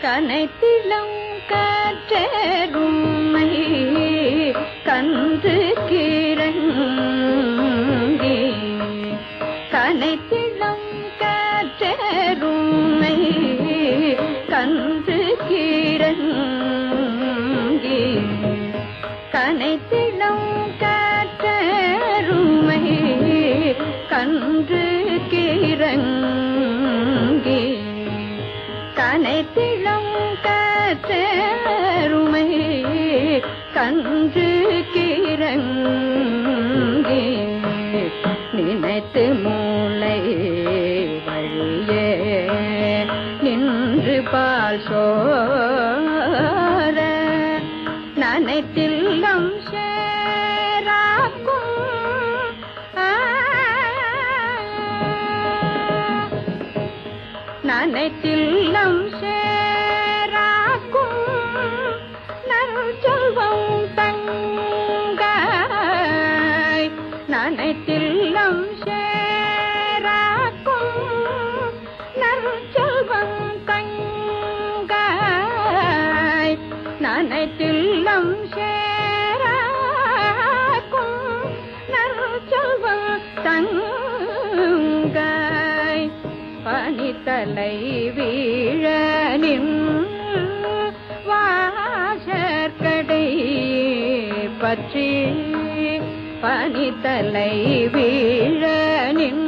கனைத்திளம் காற்றருமை கன்று கிறங்கி கனைத்திளம் காற்றருமை கன்று கிறங்கி கனைத்திளம் காற்றருமை கன்று கிறங்கி கனைத்திளம் காற்றருமை கன்று கிறங்கி நினைத்து மூளை வழியே நின்று பால் சோர நனைத்தில்லம் சேராக்கும் ஆ. நனைத்தில்லம் சேராக்கும் நற்செல்வம் தங்காய் நனைத்தில்லம் சேராக்கும் நற்செல்வம் தங்காய் நனைத்தில்லம் சேராக்கும் நற்செல்வம் தங்காய் பனித்தலை வீழனின் வாசற்கடை பற்றி பனித்தலை வீழனின்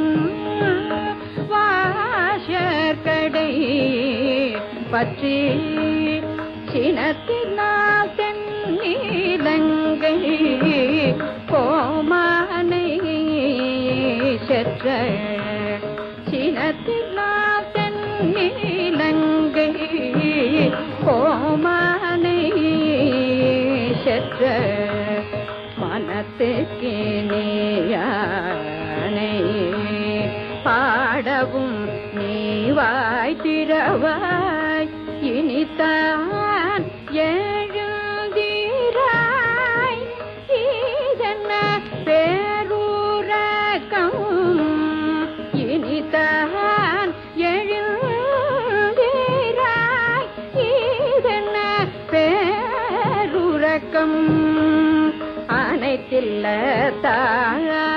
வாசற்கடை பற்றி சினத்தினால் தென்னிலங்கை கோமானை செற்ற சினத்தினால் தென்னிலங்கை கோமானை செற்ற மனத்துக்கு நீயானை பாடவும் நீ வாய் திறவாய் இனித்தான் எழுந்தீராய் இதென்ன பேரூரகம் இனித்தான் எழுந்தீராய் இதென்ன பேருறக்கம் அனைத்தில்ல தாய்